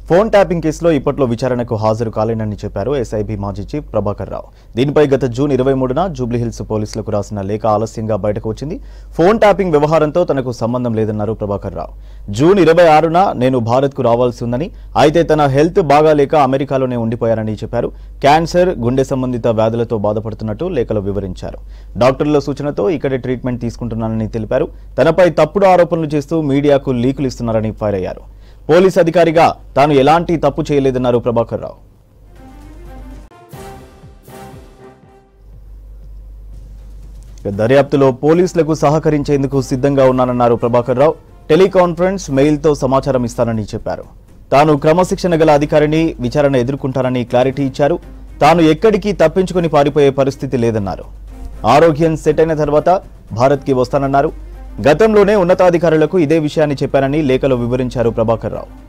phone tapping కేసులో ఇప్పట్లో విచారణకు హాజరు కాలేనని చెప్పారు ఎస్ఐబి మాజీ చీఫ్ ప్రభాకర్ రావు దీనిపై గత జూన్ ఇరవై మూడున జూబ్లీహిల్స్ పోలీసులకు రాసిన లేఖ ఆలస్యంగా బయటకు వచ్చింది ఫోన్ ట్యాపింగ్ వ్యవహారంతో తనకు సంబంధం లేదన్నారు ప్రభాకర్ రావు జూన్ ఇరవై ఆరున నేను భారత్కు రావాల్సి ఉందని అయితే తన హెల్త్ బాగాలేక అమెరికాలోనే ఉండిపోయారని చెప్పారు క్యాన్సర్ గుండె సంబంధిత వ్యాధులతో బాధపడుతున్నట్టు లేఖలో వివరించారు డాక్టర్ల సూచనతో ఇక్కడే ట్రీట్మెంట్ తీసుకుంటున్నానని తెలిపారు తనపై తప్పుడు ఆరోపణలు చేస్తూ మీడియాకు లీకులు ఇస్తున్నారని ఫైర్ అయ్యారు పోలీస్ అధికారిగా తాను ఎలాంటి తప్పు చేయలేదన్నారు ప్రభాకర్ రావు ఇక దర్యాప్తులో పోలీసులకు సహకరించేందుకు సిద్ధంగా ఉన్నానన్నారు ప్రభాకర్ రావు టెలికాన్ఫరెన్స్ మెయిల్తో సమాచారం ఇస్తానని చెప్పారు తాను క్రమశిక్షణ గల అధికారిని విచారణ ఎదుర్కొంటానని క్లారిటీ ఇచ్చారు తాను ఎక్కడికి తప్పించుకొని పారిపోయే పరిస్థితి లేదన్నారు ఆరోగ్యం సెట్ అయిన తర్వాత భారత్కి వస్తానన్నారు గతంలోనే ఉన్నతాధికారులకు ఇదే విషయాన్ని చెప్పానని లేఖలో వివరించారు ప్రభాకర్ రావు